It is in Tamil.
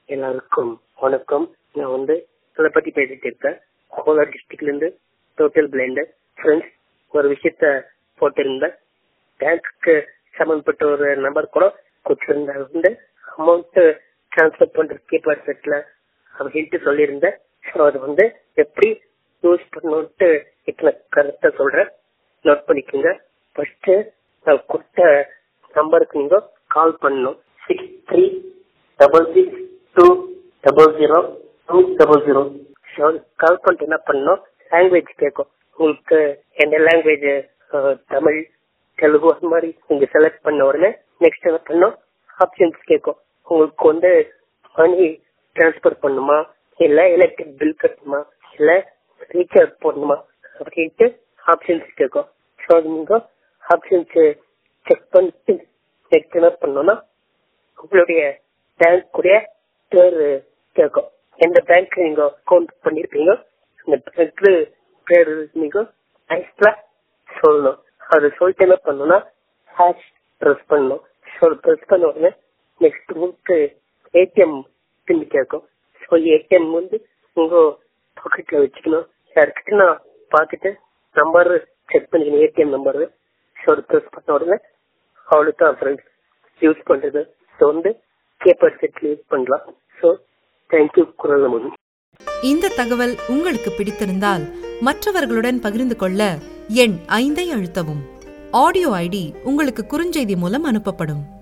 எல்லாருக்கும் வணக்கம் நான் வந்து இதை பத்தி பேசிட்டு இருக்கேன் கோலார் டிஸ்ட்ரிக்ட்ல இருந்து டோட்டல் பிளைண்ட் ஃப்ரெண்ட்ஸ் ஒரு விஷயத்த போட்டிருந்தேன் பேங்க்கு சம்பந்தப்பட்ட ஒரு நம்பர் கூட கொடுத்திருந்தேன் வந்து அமௌண்ட் டிரான்ஸ்ஃபர் பண்ற கீப்பர் செட்ல அப்படின்ட்டு சொல்லியிருந்தேன் ஸோ அது வந்து எப்படி யூஸ் பண்ணணும்ட்டு இத்தனை கருத்தை சொல்றேன் நோட் பண்ணிக்கோங்க ஃபர்ஸ்ட் நான் கொடுத்த நம்பருக்கு நீங்க கால் பண்ணணும் six three double six two double zero two double zero call பண்ணிட்டு என்ன பண்ணணும் லாங்குவேஜ் கேட்கும் உங்களுக்கு எந்த லாங்குவேஜ் தமிழ் தெலுங்கு அந்த மாதிரி நீங்க செலக்ட் பண்ண உடனே நெக்ஸ்ட் என்ன பண்ணும் ஆப்ஷன்ஸ் கேட்கும் உங்களுக்கு வந்து மணி டிரான்ஸ்ஃபர் பண்ணுமா இல்ல எலக்ட்ரிக் பில் கட்டணுமா இல்ல ரீசார்ஜ் போடணுமா அப்படின்ட்டு ஆப்ஷன்ஸ் கேட்கும் ஸோ நீங்க ஆப்ஷன்ஸ் செக் பண்ணிட்டு நெக்ஸ்ட் என்ன பண்ணணும்னா உங்களுடைய பேங்க் உடைய பேர் கேட்கும் எந்த பேங்க் நீங்க அக்கௌண்ட் பண்ணிருப்பீங்க அந்த பேங்க் பேர் நீங்க எக்ஸ்ட்ரா சொல்லணும் அது சொல்லிட்டு என்ன பண்ணணும்னா ஹேஷ் ப்ரெஸ் பண்ணணும் ஸோ ப்ரெஸ் பண்ண உடனே நெக்ஸ்ட் உங்களுக்கு ஏடிஎம் பின் கேட்கும் ஸோ ஏடிஎம் வந்து உங்க பாக்கெட்ல வச்சுக்கணும் யாருக்கிட்ட நான் பார்த்துட்டு நம்பர் செக் பண்ணிக்கணும் ஏடிஎம் நம்பர் ஸோ ப்ரெஸ் பண்ண உடனே அவ்வளோ தான் ஃப்ரெண்ட்ஸ் யூஸ் பண்றது ஸோ வந்து கேப்பர் செட்ல யூஸ் பண்ணலாம் ஸோ தேங்க்யூ குரல் நமது இந்த தகவல் உங்களுக்கு பிடித்திருந்தால் மற்றவர்களுடன் பகிர்ந்து கொள்ள எண் ஐந்தை அழுத்தவும் ஆடியோ ஐடி உங்களுக்கு குறுஞ்செய்தி மூலம் அனுப்பப்படும்